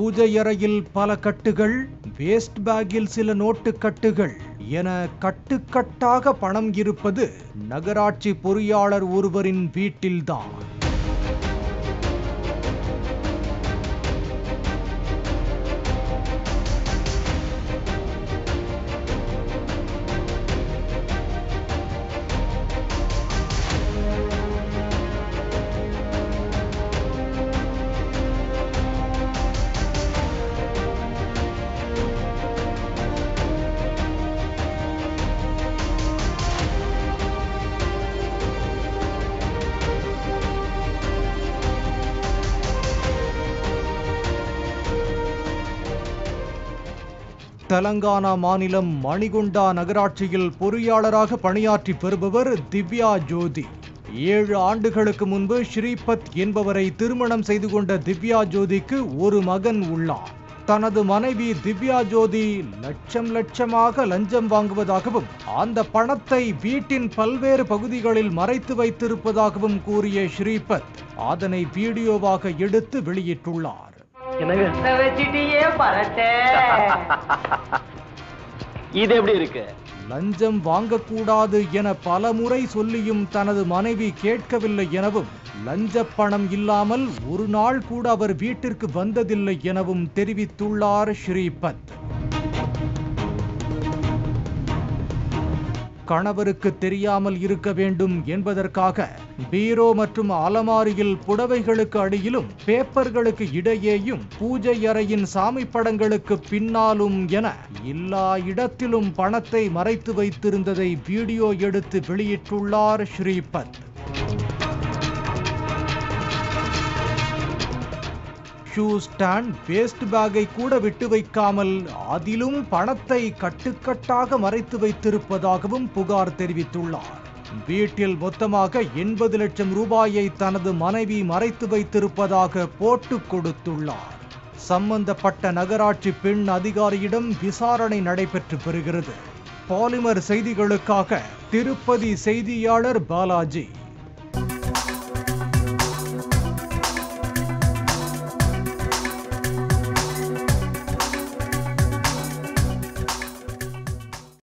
பூஜை அறையில் பல கட்டுகள் வேஸ்ட் பேக்கில் சில நோட்டு கட்டுகள் என கட்டுக்கட்டாக பணம் இருப்பது நகராட்சி பொறியாளர் ஒருவரின் வீட்டில்தான் தெலங்கானா மாநிலம் மணிகுண்டா நகராட்சியில் பொறியாளராக பணியாற்றி பெறுபவர் திவ்யா ஜோதி ஏழு ஆண்டுகளுக்கு முன்பு ஸ்ரீபத் என்பவரை திருமணம் செய்து கொண்ட திவ்யா ஜோதிக்கு ஒரு மகன் உள்ளார் தனது மனைவி திவ்யா ஜோதி லட்சம் லட்சமாக லஞ்சம் வாங்குவதாகவும் அந்த பணத்தை வீட்டின் பல்வேறு பகுதிகளில் மறைத்து வைத்திருப்பதாகவும் கூறிய ஸ்ரீபத் அதனை வீடியோவாக எடுத்து வெளியிட்டுள்ளார் என்னங்க இத வச்சிட்டியே பரட்டே இது எப்படி இருக்கு லஞ்சம் வாங்கக்கூடாது என பலமுறை சொல்லியும் தனது மனைவி கேட்கவில்லை எனவும் லஞ்ச பணம் இல்லாமல் ஒரு நாள் கூட அவர் வீட்டிற்கு வந்ததில்லை எனவும் தெரிவித்துள்ளார் ஸ்ரீபத் கணவருக்கு தெரியாமல் இருக்க வேண்டும் என்பதற்காக பீரோ மற்றும் அலமாரியில் புடவைகளுக்கு அடியிலும் பேப்பர்களுக்கு இடையேயும் பூஜை அறையின் சாமி படங்களுக்கு பின்னாலும் என எல்லா இடத்திலும் பணத்தை மறைத்து வைத்திருந்ததை வீடியோ எடுத்து வெளியிட்டுள்ளார் ஸ்ரீபத் ஷூ ஸ்டாண்ட் வேஸ்ட் பேக்கை கூட விட்டு வைக்காமல் அதிலும் பணத்தை கட்டுக்கட்டாக மறைத்து வைத்திருப்பதாகவும் புகார் தெரிவித்துள்ளார் வீட்டில் மொத்தமாக எண்பது லட்சம் ரூபாயை தனது மனைவி மறைத்து வைத்திருப்பதாக போட்டு கொடுத்துள்ளார் சம்பந்தப்பட்ட நகராட்சி பெண் அதிகாரியிடம் விசாரணை நடைபெற்று வருகிறது பாலிமர் செய்திகளுக்காக திருப்பதி செய்தியாளர் பாலாஜி